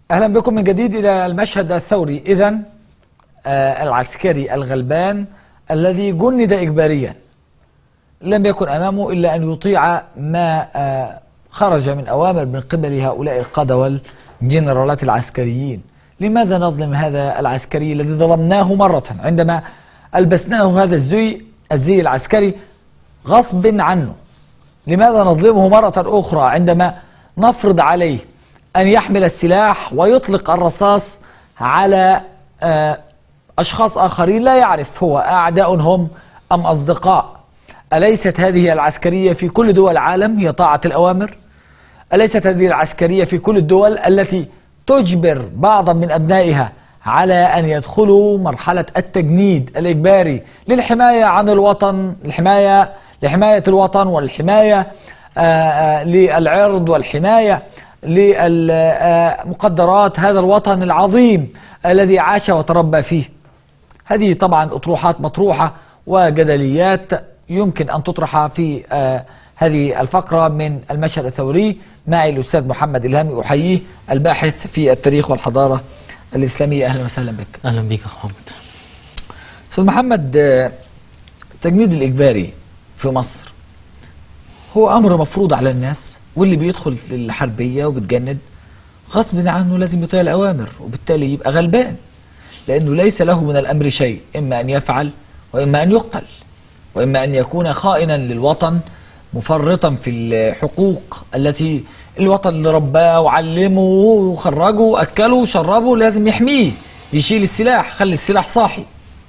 أهلا بكم من جديد إلى المشهد الثوري إذا آه العسكري الغلبان الذي جند إجباريا لم يكن أمامه إلا أن يطيع ما آه خرج من أوامر من قبل هؤلاء القادة والجنرالات العسكريين لماذا نظلم هذا العسكري الذي ظلمناه مرة عندما ألبسناه هذا الزي الزي العسكري غصب عنه لماذا نظلمه مرة أخرى عندما نفرض عليه أن يحمل السلاح ويطلق الرصاص على أشخاص آخرين لا يعرف هو أعداء هم أم أصدقاء أليست هذه العسكرية في كل دول العالم هي طاعة الأوامر أليست هذه العسكرية في كل الدول التي تجبر بعضا من أبنائها على أن يدخلوا مرحلة التجنيد الإجباري للحماية عن الوطن الحماية لحماية الوطن والحماية للعرض والحماية لمقدرات هذا الوطن العظيم الذي عاش وتربى فيه هذه طبعا أطروحات مطروحة وجدليات يمكن أن تطرح في هذه الفقرة من المشهد الثوري معي الأستاذ محمد إلهامي أحييه الباحث في التاريخ والحضارة الإسلامية أهلا وسهلا بك أهلا بك أخ محمد أستاذ محمد التجنيد الإجباري في مصر هو أمر مفروض على الناس واللي بيدخل للحربية وبتجند غصب عنه لازم يطيع الأوامر وبالتالي يبقى غلبان لأنه ليس له من الأمر شيء إما أن يفعل وإما أن يقتل وإما أن يكون خائنا للوطن مفرطا في الحقوق التي الوطن اللي رباه وعلمه وخرجه وأكله وشربه لازم يحميه يشيل السلاح خلي السلاح صاحي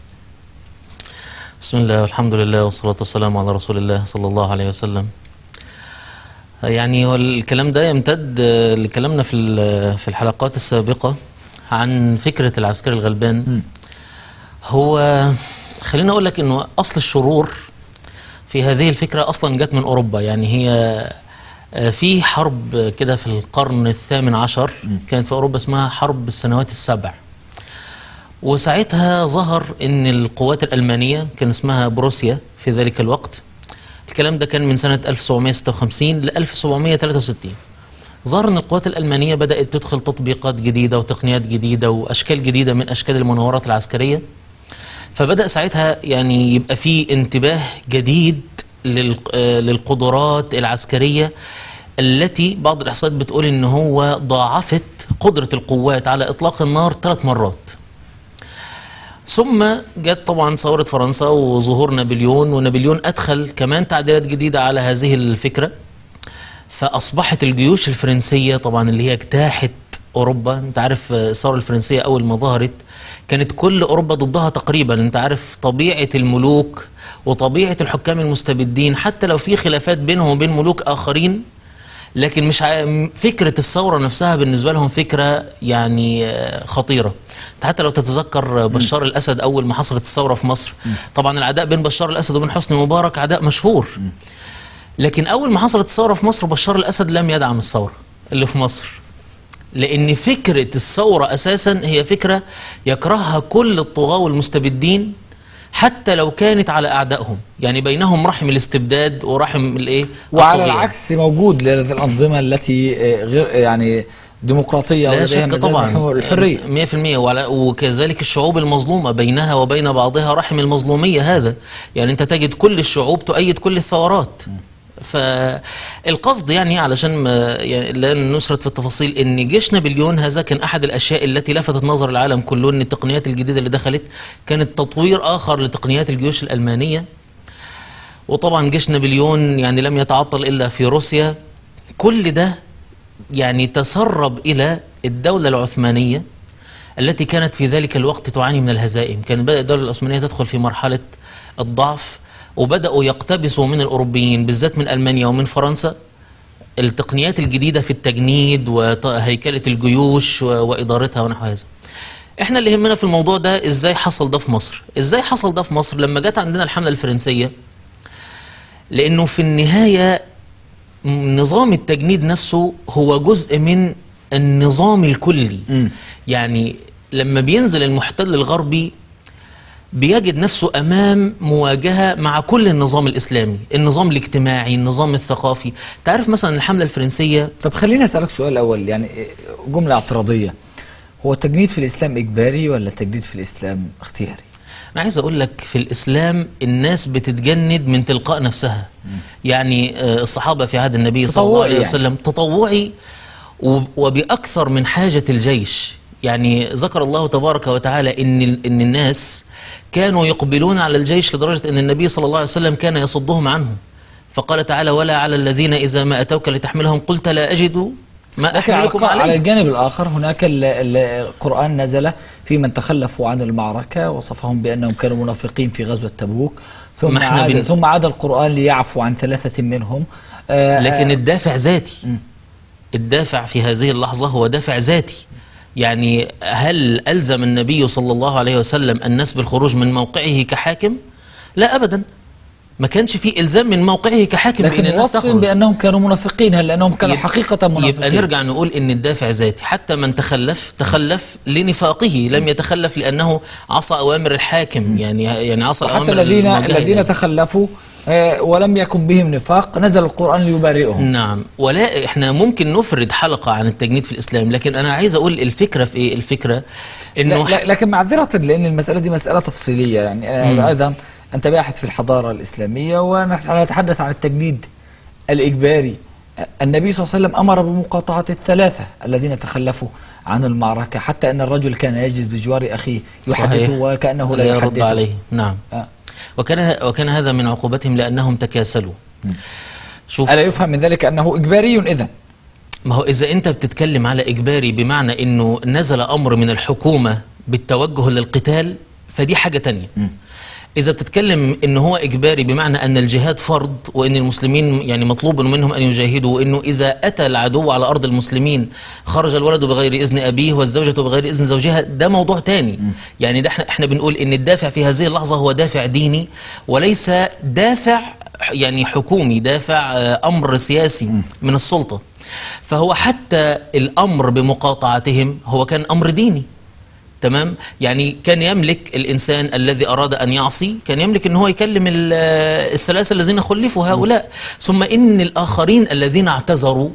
بسم الله والحمد لله والصلاة والسلام على رسول الله صلى الله عليه وسلم يعني هو الكلام ده يمتد لكلامنا في في الحلقات السابقة عن فكرة العسكري الغلبان م. هو خليني أقول لك إنه أصل الشرور في هذه الفكرة أصلا جت من أوروبا يعني هي في حرب كده في القرن الثامن عشر كانت في أوروبا اسمها حرب السنوات السبع وساعتها ظهر ان القوات الألمانية كان اسمها بروسيا في ذلك الوقت الكلام ده كان من سنة 1756 ل 1763 ظهر ان القوات الألمانية بدأت تدخل تطبيقات جديدة وتقنيات جديدة وأشكال جديدة من أشكال المناورات العسكرية فبدأ ساعتها يعني يبقى في انتباه جديد للقدرات العسكرية التي بعض الإحصائيات بتقول ان هو ضاعفت قدرة القوات على إطلاق النار ثلاث مرات ثم جت طبعا ثورة فرنسا وظهور نابليون ونابليون أدخل كمان تعديلات جديدة على هذه الفكرة فأصبحت الجيوش الفرنسية طبعا اللي هي اجتاحت أوروبا أنت عارف الثورة الفرنسية أول ما ظهرت كانت كل أوروبا ضدها تقريبا أنت عارف طبيعة الملوك وطبيعة الحكام المستبدين حتى لو في خلافات بينهم وبين ملوك آخرين لكن مش فكرة الثورة نفسها بالنسبة لهم فكرة يعني خطيرة حتى لو تتذكر بشار الأسد أول ما حصلت الثورة في مصر طبعا العداء بين بشار الأسد وبين حسني مبارك عداء مشهور لكن أول ما حصلت الثورة في مصر بشار الأسد لم يدعم الثورة اللي في مصر لأن فكرة الثورة أساسا هي فكرة يكرهها كل الطغاة والمستبدين حتى لو كانت على اعدائهم يعني بينهم رحم الاستبداد ورحم الايه وعلى العكس موجود للانظمه التي غير يعني ديمقراطيه لا شك طبعا الحريه 100% وكذلك الشعوب المظلومه بينها وبين بعضها رحم المظلوميه هذا يعني انت تجد كل الشعوب تؤيد كل الثورات فالقصد يعني علشان ما يعني لا نسرد في التفاصيل ان جيش نابليون هذا كان احد الاشياء التي لفتت نظر العالم كله ان التقنيات الجديده اللي دخلت كانت تطوير اخر لتقنيات الجيوش الالمانيه وطبعا جيش نابليون يعني لم يتعطل الا في روسيا كل ده يعني تسرب الى الدوله العثمانيه التي كانت في ذلك الوقت تعاني من الهزائم كانت بدات الدوله العثمانيه تدخل في مرحله الضعف وبدأوا يقتبسوا من الأوروبيين بالذات من ألمانيا ومن فرنسا التقنيات الجديدة في التجنيد وهيكلة الجيوش وإدارتها ونحو هذا احنا اللي يهمنا في الموضوع ده ازاي حصل ده في مصر ازاي حصل ده في مصر لما جت عندنا الحملة الفرنسية لانه في النهاية نظام التجنيد نفسه هو جزء من النظام الكلي م. يعني لما بينزل المحتل الغربي بيجد نفسه امام مواجهه مع كل النظام الاسلامي، النظام الاجتماعي، النظام الثقافي، تعرف مثلا الحمله الفرنسيه طب خليني اسالك سؤال اول يعني جمله اعتراضيه هو التجنيد في الإسلام إجباري ولا التجنيد في الإسلام اختياري؟ انا عايز اقول لك في الاسلام الناس بتتجند من تلقاء نفسها يعني آه، الصحابه في عهد النبي صلى الله تطوعي عليه يعني. وسلم تطوعي وب- وباكثر من حاجه الجيش يعني ذكر الله تبارك وتعالى ان ال- ان الناس كانوا يقبلون على الجيش لدرجه ان النبي صلى الله عليه وسلم كان يصدهم عنه فقال تعالى ولا على الذين اذا ما اتوك لتحملهم قلت لا اجد ما لكن على, احملكم على عليه الجانب الآخر هناك ال- ال- القرآن نزل في من تخلفوا عن المعركة وصفهم بأنهم كانوا منافقين في غزوة تبوك ثم ما احنا عاد, بن- ثم عاد القرآن ليعفو عن ثلاثة منهم آه، لكن آه، الدافع ذاتي الدافع في هذه اللحظة هو دافع ذاتي يعني هل ألزم النبي صلى الله عليه وسلم الناس بالخروج من موقعه كحاكم لا أبدا ما كانش في إلزام من موقعه كحاكم بأن لكن الناس وصفهم تخرج بأنهم كانوا منافقين هل لأنهم كانوا يبقى- حقيقة منافقين يبقى نرجع نقول ان الدافع ذاتي حتى من تخلف تخلف لنفاقه لم يتخلف لانه عصى اوامر الحاكم يعني يعني عصى وحتى الاوامر الذين الموجهة الذين إليه. تخلفوا آه، ولم يكن بهم نفاق نزل القرآن ليبرئهم نعم ولا احنا ممكن نفرد حلقة عن التجنيد في الإسلام لكن أنا عايز أقول الفكرة في إيه الفكرة إنه لا لا لكن معذرة لأن المسألة دي مسألة تفصيلية يعني مم. أنا أيضا أنت باحث في الحضارة الإسلامية ونحن نتحدث عن التجنيد الإجباري النبي صلى الله عليه وسلم أمر بمقاطعة الثلاثة الذين تخلفوا عن المعركة حتى أن الرجل كان يجلس بجوار أخيه صحيح. يحدثه وكأنه لا لا يرد يحدثه عليه نعم آه. وكان وكان هذا من عقوبتهم لأنهم تكاسلوا شوف ألا يفهم من ذلك أنه إجباري إذا ما هو إذا أنت بتتكلم على إجباري بمعنى إنه نزل أمر من الحكومة بالتوجه للقتال فدي حاجة تانية إذا بتتكلم إن هو إجباري بمعنى أن الجهاد فرض وإن المسلمين يعني مطلوب منهم أن يجاهدوا وإنه إذا أتى العدو على أرض المسلمين خرج الولد بغير إذن أبيه والزوجة بغير إذن زوجها ده موضوع تاني يعني ده احنا احنا بنقول إن الدافع في هذه اللحظة هو دافع ديني وليس دافع يعني حكومي دافع آه، أمر سياسي من السلطة فهو حتى الأمر بمقاطعتهم هو كان أمر ديني تمام يعني كان يملك الإنسان الذي أراد أن يعصي كان يملك أن هو يكلم ال- الثلاثة الذين خلفوا هؤلاء ثم إن الآخرين الذين اعتذروا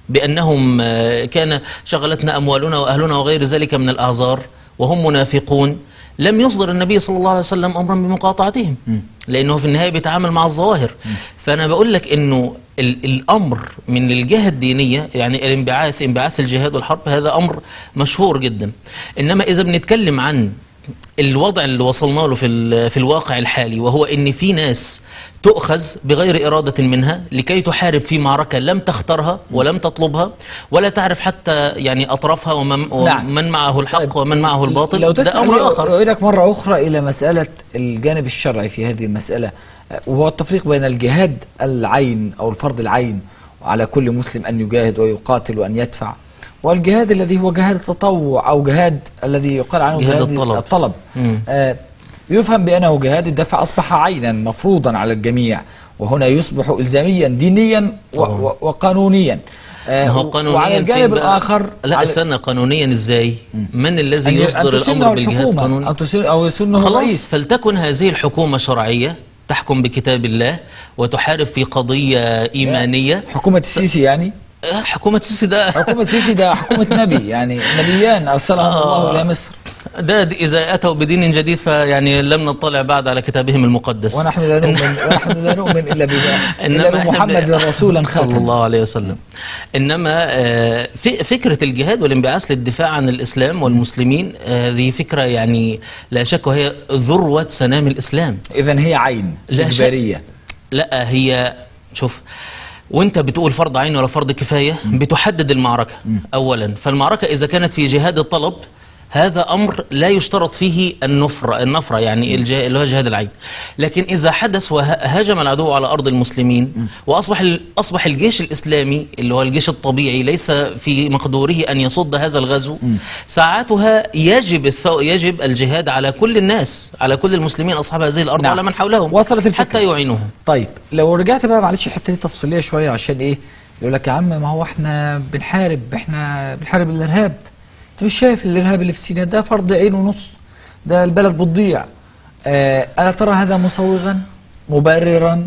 بأنهم آه، كان شغلتنا أموالنا وأهلنا وغير ذلك من الأعذار وهم منافقون لم يصدر النبي صلى الله عليه وسلم أمرا بمقاطعتهم لأنه في النهاية بيتعامل مع الظواهر فأنا بقول لك أنه ال- الأمر من الجهة الدينية يعني الانبعاث انبعاث الجهاد والحرب هذا أمر مشهور جدا إنما إذا بنتكلم عن الوضع اللي وصلنا له في ال- في الواقع الحالي وهو ان في ناس تؤخذ بغير اراده منها لكي تحارب في معركه لم تختارها ولم تطلبها ولا تعرف حتى يعني اطرافها ومن, نعم. ومن معه الحق طيب. ومن معه الباطل لو ده تسمح امر لي اخر أعيدك مرة أخرى إلى مسألة الجانب الشرعي في هذه المسألة أه، وهو التفريق بين الجهاد العين أو الفرض العين على كل مسلم أن يجاهد ويقاتل وأن يدفع والجهاد الذي هو جهاد التطوع أو جهاد الذي يقال عنه جهاد الطلب. الطلب مم. آه يفهم بأنه جهاد الدفع أصبح عينا مفروضا على الجميع وهنا يصبح إلزاميا دينيا و طبعا. و وقانونيا آه ما هو و- قانونيا وعلى فين الجانب بقى؟ الآخر لا على- استنى قانونيا ازاي من الذي أن ي- يصدر أن تسنه الامر بالجهاد الحكومة قانونيا أو تسن- أو يسنه خلاص الرئيس فلتكن هذه الحكومة شرعية تحكم بكتاب الله وتحارب في قضية إيمانية حكومة السيسي يعني آه، حكومة السيسي ده حكومة السيسي ده حكومة نبي يعني نبيان أرسلهم آه. الله إلى مصر ده دي إذا أتوا بدين جديد فيعني لم نطلع بعد على كتابهم المقدس ونحن لا نؤمن ونحن لا نؤمن إلا بما إلا إنما إحنا بمحمد بن- رسولا صلى خاتما الله عليه وسلم إنما آه، في- فكرة الجهاد والانبعاث للدفاع عن الإسلام والمسلمين آه، هذه فكرة يعني لا شك وهي ذروة سنام الإسلام إذا هي عين لا شك. إجبارية لا هي شوف وانت بتقول فرض عين ولا فرض كفايه بتحدد المعركه اولا فالمعركه اذا كانت في جهاد الطلب هذا امر لا يشترط فيه النفر النفره يعني الجه... اللي هو جهاد العين لكن اذا حدث وهاجم العدو على ارض المسلمين واصبح ال... اصبح الجيش الاسلامي اللي هو الجيش الطبيعي ليس في مقدوره ان يصد هذا الغزو ساعتها يجب الثو... يجب الجهاد على كل الناس على كل المسلمين اصحاب هذه الارض نعم. وعلى من حولهم وصلت الفكرة. حتى يعينوهم طيب لو رجعت بقى معلش الحته دي تفصيليه شويه عشان ايه يقول لك يا عم ما هو احنا بنحارب احنا بنحارب الارهاب انت مش شايف الارهاب اللي في سيناء ده فرض عين ونص ده البلد بتضيع آه الا ترى هذا مسوغا مبررا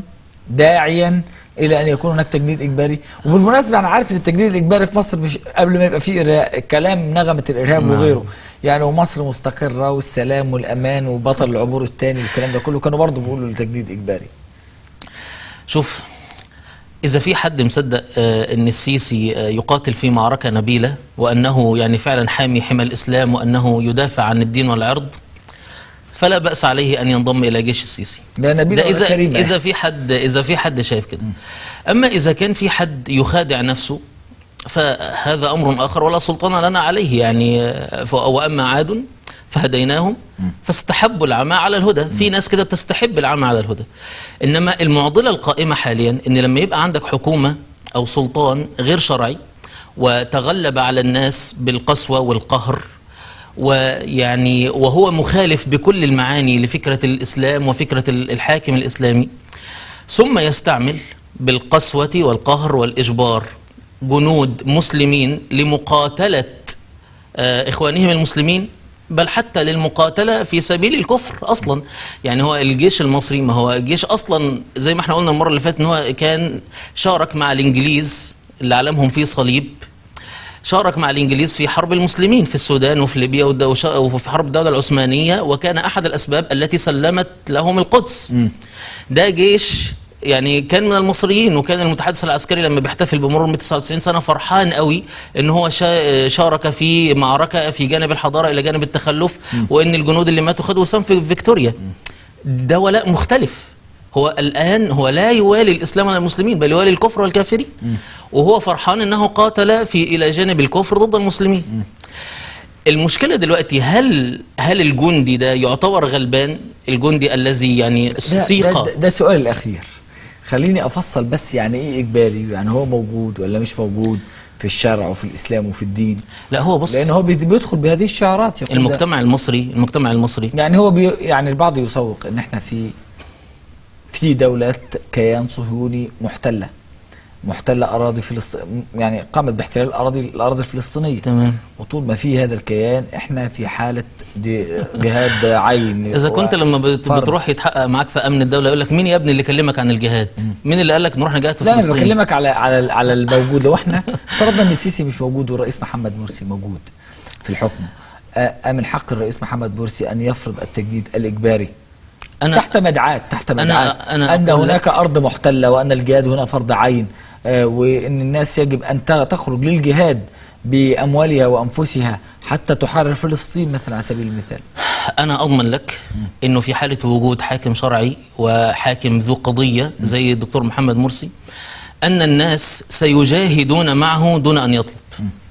داعيا الى ان يكون هناك تجنيد اجباري وبالمناسبه انا عارف ان التجنيد الاجباري في مصر مش قبل ما يبقى فيه إرهاب- كلام نغمه الارهاب نعم. وغيره يعني ومصر مستقره والسلام والامان وبطل العبور الثاني والكلام ده كله كانوا برضه بيقولوا لتجنيد اجباري شوف إذا في حد مصدق آه، أن السيسي آه، يقاتل في معركة نبيلة وأنه يعني فعلا حامي حمى الإسلام وأنه يدافع عن الدين والعرض فلا بأس عليه أن ينضم إلى جيش السيسي ده نبيل ده إذا كريمة. إذا في حد إذا في حد شايف كده أما إذا كان في حد يخادع نفسه فهذا أمر آخر ولا سلطان لنا عليه يعني آه، ف- وأما عاد فهديناهم فاستحبوا العمى على الهدى في ناس كده بتستحب العمى على الهدى إنما المعضلة القائمة حاليا إن لما يبقى عندك حكومة أو سلطان غير شرعي وتغلب على الناس بالقسوة والقهر ويعني وهو مخالف بكل المعاني لفكرة الإسلام وفكرة ال- الحاكم الإسلامي ثم يستعمل بالقسوة والقهر والإجبار جنود مسلمين لمقاتلة آه، إخوانهم المسلمين بل حتى للمقاتلة في سبيل الكفر أصلا يعني هو الجيش المصري ما هو الجيش أصلا زي ما احنا قلنا المرة اللي فاتت إن هو كان شارك مع الإنجليز اللي علمهم فيه صليب شارك مع الإنجليز في حرب المسلمين في السودان وفي ليبيا والد- وش- وفي حرب الدولة العثمانية وكان أحد الأسباب التي سلمت لهم القدس ده جيش يعني كان من المصريين وكان المتحدث العسكري لما بيحتفل بمرور 199 سنة فرحان قوي ان هو شا- شارك في معركة في جانب الحضارة الى جانب التخلف وان الجنود اللي ماتوا خدوا وسام في فيكتوريا ده ولاء مختلف هو الآن هو لا يوالي الإسلام ولا المسلمين بل يوالي الكفر والكافرين وهو فرحان أنه قاتل في إلى جانب الكفر ضد المسلمين المشكلة دلوقتي هل هل الجندي ده يعتبر غلبان الجندي الذي يعني ده, سيق ده, ده السؤال الاخير خليني افصل بس يعني ايه اجباري يعني هو موجود ولا مش موجود في الشرع وفي الاسلام وفي الدين لا هو بص لان هو بي- بيدخل بهذه الشعارات يقول ده- المجتمع المصري المجتمع المصري يعني هو بي يعني البعض يسوق ان احنا في في دولة كيان صهيوني محتلة محتلة أراضي فلسطين يعني قامت باحتلال الأراضي الأراضي الفلسطينية تمام وطول ما في هذا الكيان احنا في حالة دي جهاد عين إذا كنت لما بت- فرض. بتروح يتحقق معاك في أمن الدولة يقول لك مين يا ابني اللي كلمك عن الجهاد؟ مين اللي قال لك نروح نجاهد في لا انا فلسطين؟ بكلمك على على على الموجود لو احنا افترضنا ان السيسي مش موجود والرئيس محمد مرسي موجود في الحكم آه، من حق الرئيس محمد مرسي ان يفرض التجديد الاجباري أنا تحت مدعاة تحت أنا- مدعاة أنا ان أقول هناك لك- ارض محتله وان الجهاد هنا فرض عين آه، وان الناس يجب ان ت- تخرج للجهاد باموالها وانفسها حتى تحرر فلسطين مثلا على سبيل المثال أنا أضمن لك إنه في حالة وجود حاكم شرعي وحاكم ذو قضية زي الدكتور محمد مرسي أن الناس سيجاهدون معه دون أن يطلب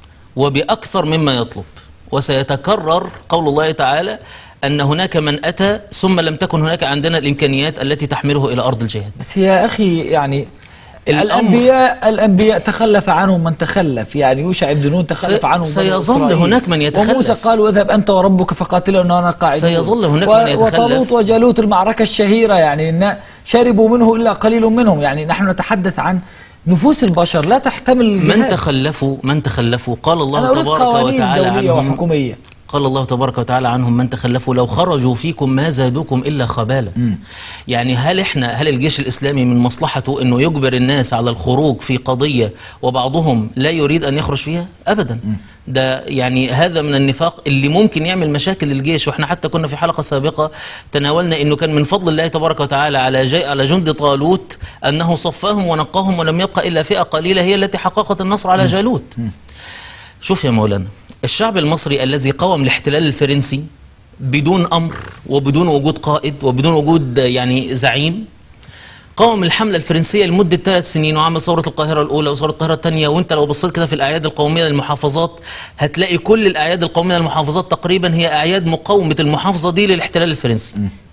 وبأكثر مما يطلب وسيتكرر قول الله تعالى أن هناك من أتى ثم لم تكن هناك عندنا الإمكانيات التي تحمله إلى أرض الجهاد بس يا اخي يعني الأمر- الانبياء الانبياء تخلف عنهم من تخلف يعني يوشع بن نون تخلف سي- عنهم بنو سيظل إسرائيل. هناك من يتخلف. وموسى قال واذهب انت وربك فقاتلوا ان انا قاعد سيظل هناك من يتخلف. وطالوت وجالوت المعركه الشهيره يعني إن شربوا منه الا قليل منهم يعني نحن نتحدث عن نفوس البشر لا تحتمل من الجهاد. تخلفوا من تخلفوا قال انا الله اريد تبارك قوانين وتعالى دوليه عنهم وحكوميه قال الله تبارك وتعالى عنهم من تخلفوا لو خرجوا فيكم ما زادوكم الا خبالا يعني هل احنا هل الجيش الاسلامي من مصلحته انه يجبر الناس على الخروج في قضيه وبعضهم لا يريد ان يخرج فيها ابدا ده يعني هذا من النفاق اللي ممكن يعمل مشاكل للجيش واحنا حتى كنا في حلقه سابقه تناولنا انه كان من فضل الله تبارك وتعالى على جي على جند طالوت انه صفاهم ونقاهم ولم يبقى الا فئه قليله هي التي حققت النصر على جالوت شوف يا مولانا الشعب المصري الذي قاوم الاحتلال الفرنسي بدون امر وبدون وجود قائد وبدون وجود يعني زعيم قاوم الحملة الفرنسية لمدة ثلاث سنين وعمل ثورة القاهرة الأولى وثورة القاهرة الثانية وأنت لو بصيت كده في الأعياد القومية للمحافظات هتلاقي كل الأعياد القومية للمحافظات تقريبا هي أعياد مقاومة المحافظة دي للاحتلال الفرنسي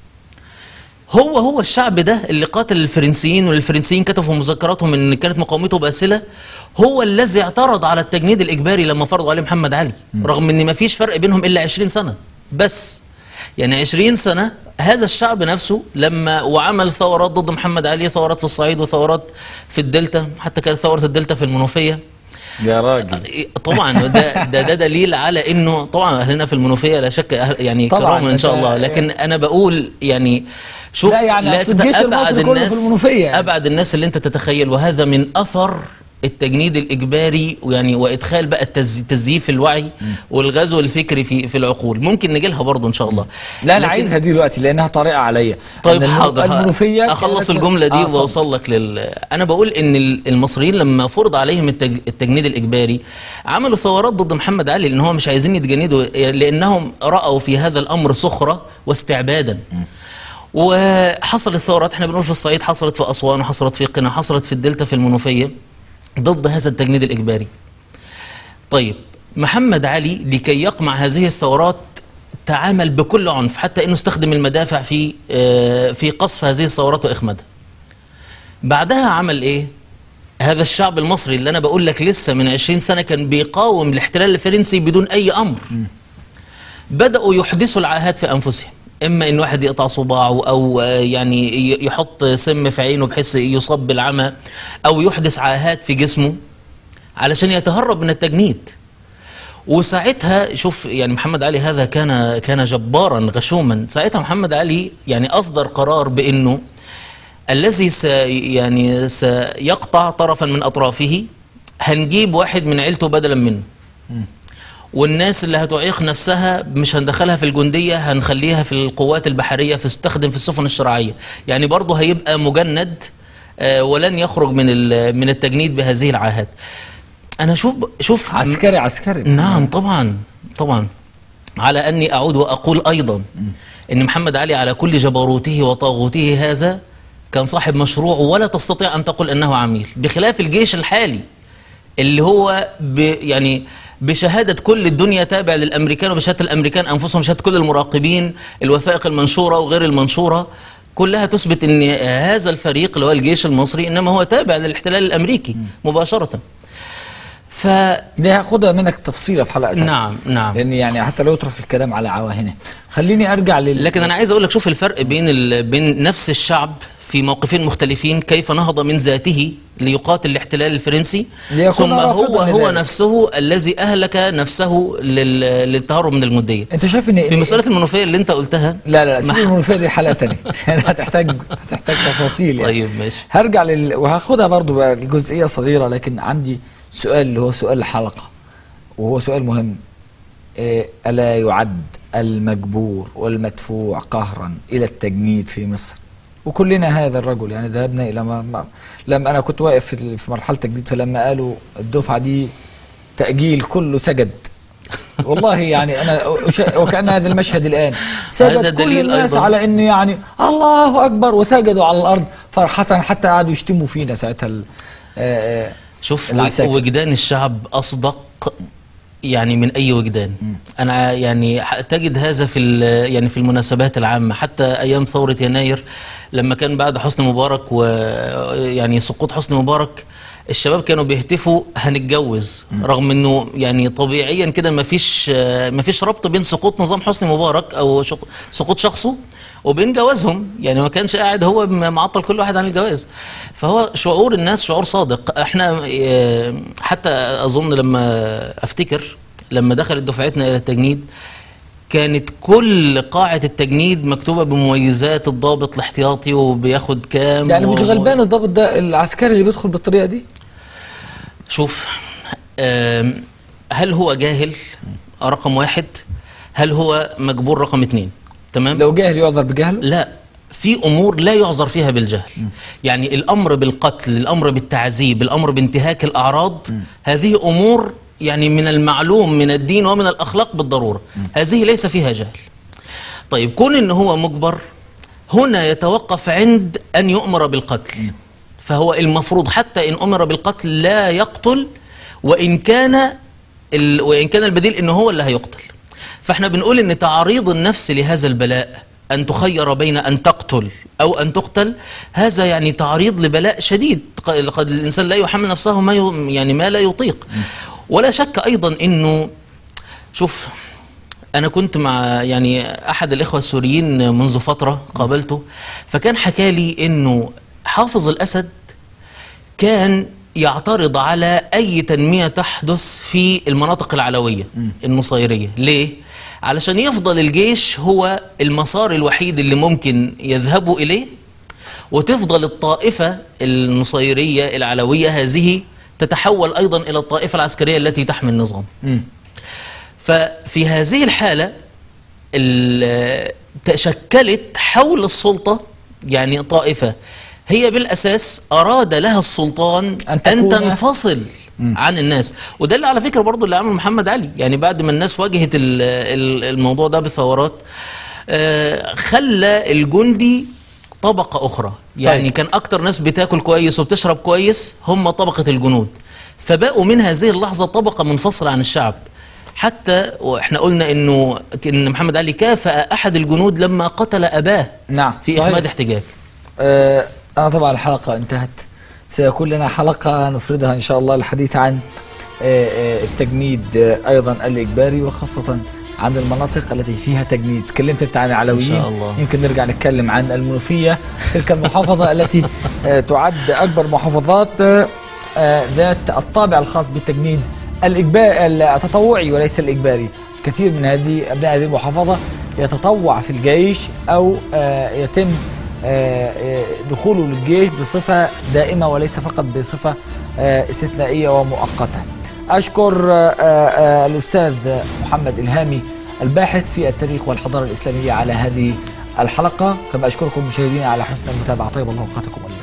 هو هو الشعب ده اللي قاتل الفرنسيين والفرنسيين كتبوا في مذكراتهم ان كانت مقاومته باسله هو الذي اعترض على التجنيد الاجباري لما فرضوا عليه محمد علي رغم ان ما فيش فرق بينهم الا 20 سنه بس يعني 20 سنه هذا الشعب نفسه لما وعمل ثورات ضد محمد علي ثورات في الصعيد وثورات في الدلتا حتى كانت ثوره الدلتا في المنوفيه يا راجل طبعا ده, ده ده دليل على انه طبعا اهلنا في المنوفيه لا شك أهل يعني طبعاً، كرامه ان شاء أنت- الله لكن انا بقول يعني شوف لا يعني أصل الجيش المصري كله في المنوفية يعني. ابعد الناس اللي انت تتخيل وهذا من اثر التجنيد الاجباري ويعني وادخال بقى التز- تزييف الوعي والغزو الفكري في في العقول ممكن نجي لها برضه ان شاء الله لا انا لكن- عايزها دي دلوقتي لانها طريقه عليا طيب أن الم- حاضر المنوفيه اخلص كانت- الجمله دي آه، اتفضل. واوصل لك لل انا بقول ان ال- المصريين لما فرض عليهم التج... التجنيد الاجباري عملوا ثورات ضد محمد علي لان هم مش عايزين يتجندوا لانهم راوا في هذا الامر سخره واستعبادا وحصلت ثورات احنا بنقول في الصعيد حصلت في اسوان وحصلت في قنا حصلت في الدلتا في المنوفيه ضد هذا التجنيد الاجباري طيب محمد علي لكي يقمع هذه الثورات تعامل بكل عنف حتى انه استخدم المدافع في آه، في قصف هذه الثورات واخمادها. بعدها عمل ايه؟ هذا الشعب المصري اللي انا بقول لك لسه من 20 سنه كان بيقاوم الاحتلال الفرنسي بدون اي امر. بداوا يحدثوا العاهات في انفسهم. اما ان واحد يقطع صباعه او آه، يعني ي- يحط سم في عينه بحيث يصاب بالعمى او يحدث عاهات في جسمه علشان يتهرب من التجنيد. وساعتها شوف يعني محمد علي هذا كان كان جبارا غشوما ساعتها محمد علي يعني اصدر قرار بانه الذي س يعني سيقطع طرفا من اطرافه هنجيب واحد من عيلته بدلا منه والناس اللي هتعيق نفسها مش هندخلها في الجندية هنخليها في القوات البحرية في تستخدم في السفن الشرعية يعني برضه هيبقى مجند آه، ولن يخرج من ال- من التجنيد بهذه العاهات انا شوف شوف عسكري عسكري نعم طبعا طبعا على اني اعود واقول ايضا ان محمد علي على كل جبروته وطاغوته هذا كان صاحب مشروع ولا تستطيع ان تقول انه عميل بخلاف الجيش الحالي اللي هو ب يعني بشهادة كل الدنيا تابع للأمريكان وبشهادة الأمريكان أنفسهم بشهادة كل المراقبين الوثائق المنشورة وغير المنشورة كلها تثبت أن هذا الفريق اللي هو الجيش المصري إنما هو تابع للاحتلال الأمريكي مباشرة ف دي هاخدها منك تفصيله في حلقه تانية. نعم نعم لان يعني حتى لو يترك الكلام على عواهنه خليني ارجع لل لكن انا عايز اقول لك شوف الفرق بين ال... بين نفس الشعب في موقفين مختلفين كيف نهض من ذاته ليقاتل الاحتلال الفرنسي ليكون ثم هو رافضاً هو لذلك. نفسه الذي اهلك نفسه لل... للتهرب من الجنديه انت شايف ان في مساله المنوفيه اللي انت قلتها لا لا لا سيب مح- المنوفيه دي حلقه ثانيه يعني هتحتاج هتحتاج تفاصيل يعني طيب ماشي هرجع لل... وهاخدها برضو بقى لجزئيه صغيره لكن عندي سؤال اللي هو سؤال الحلقه وهو سؤال مهم إيه الا يعد المجبور والمدفوع قهرا الى التجنيد في مصر وكلنا هذا الرجل يعني ذهبنا الى ما ما لما انا كنت واقف في ال- في مرحله تجنيد فلما قالوا الدفعه دي تاجيل كله سجد والله يعني انا أش- وكان هذا المشهد الان هذا سجد كل دليل الناس أيضاً. على انه يعني الله اكبر وسجدوا على الارض فرحه حتى قعدوا يشتموا فينا ساعتها ال- آه، آه، شوف العساكر. وجدان الشعب اصدق يعني من اي وجدان انا يعني ح- تجد هذا في ال- يعني في المناسبات العامه حتى ايام ثوره يناير لما كان بعد حسني مبارك ويعني سقوط حسني مبارك الشباب كانوا بيهتفوا هنتجوز رغم انه يعني طبيعيا كده ما فيش ما فيش ربط بين سقوط نظام حسني مبارك او شق- سقوط شخصه وبين جوازهم يعني ما كانش قاعد هو م- معطل كل واحد عن الجواز فهو شعور الناس شعور صادق احنا آه، حتى اظن لما افتكر لما دخلت دفعتنا الى التجنيد كانت كل قاعة التجنيد مكتوبة بمميزات الضابط الاحتياطي وبياخد كام يعني مش و- غلبان الضابط ده العسكري اللي بيدخل بالطريقه دي شوف آم، هل هو جاهل رقم واحد هل هو مجبور رقم اتنين تمام لو جاهل يعذر بجهله لا في امور لا يعذر فيها بالجهل يعني الامر بالقتل الامر بالتعذيب الامر بانتهاك الاعراض هذه امور يعني من المعلوم من الدين ومن الاخلاق بالضروره هذه ليس فيها جهل طيب كون ان هو مجبر هنا يتوقف عند ان يؤمر بالقتل فهو المفروض حتى ان امر بالقتل لا يقتل وان كان ال... وان كان البديل ان هو اللي هيقتل فاحنا بنقول ان تعريض النفس لهذا البلاء ان تخير بين ان تقتل او ان تقتل هذا يعني تعريض لبلاء شديد ق- قد الانسان لا يحمل نفسه ما ي... يعني ما لا يطيق ولا شك ايضا انه شوف أنا كنت مع يعني أحد الإخوة السوريين منذ فترة قابلته فكان حكى لي إنه حافظ الأسد كان يعترض على أي تنمية تحدث في المناطق العلوية النصيرية ليه؟ علشان يفضل الجيش هو المسار الوحيد اللي ممكن يذهبوا إليه وتفضل الطائفة النصيرية العلوية هذه تتحول أيضا إلى الطائفة العسكرية التي تحمي النظام مم. ففي هذه الحالة ال- تشكلت حول السلطة يعني طائفة هي بالأساس أراد لها السلطان أن أن, تكون- تنفصل عن الناس وده اللي على فكرة برضو اللي عمله محمد علي يعني بعد ما الناس واجهت ال- ال- الموضوع ده بثورات آه، خلى الجندي طبقة أخرى يعني طيب. كان أكتر ناس بتاكل كويس وبتشرب كويس هم طبقة الجنود فبقوا من هذه اللحظة طبقة منفصلة عن الشعب حتى واحنا قلنا انه ان محمد علي كافأ احد الجنود لما قتل اباه نعم في صحيح. احماد احتجاج آه أنا طبعا الحلقة انتهت سيكون لنا حلقة نفردها إن شاء الله الحديث عن آه آه التجنيد آه أيضا الإجباري وخاصة عن المناطق التي فيها تجنيد تكلمت انت عن العلويين إن شاء الله. يمكن نرجع نتكلم عن المنوفية تلك المحافظة التي آه تعد أكبر محافظات آه آه ذات الطابع الخاص بالتجنيد الإجباري التطوعي وليس الإجباري كثير من هذه أبناء هذه المحافظة يتطوع في الجيش أو آه يتم آه، آه، دخوله للجيش بصفة دائمة وليس فقط بصفة آه، استثنائية ومؤقتة أشكر آه، آه، الأستاذ محمد إلهامي الباحث في التاريخ والحضارة الإسلامية على هذه الحلقة كما أشكركم مشاهدينا على حسن المتابعة طيب الله أوقاتكم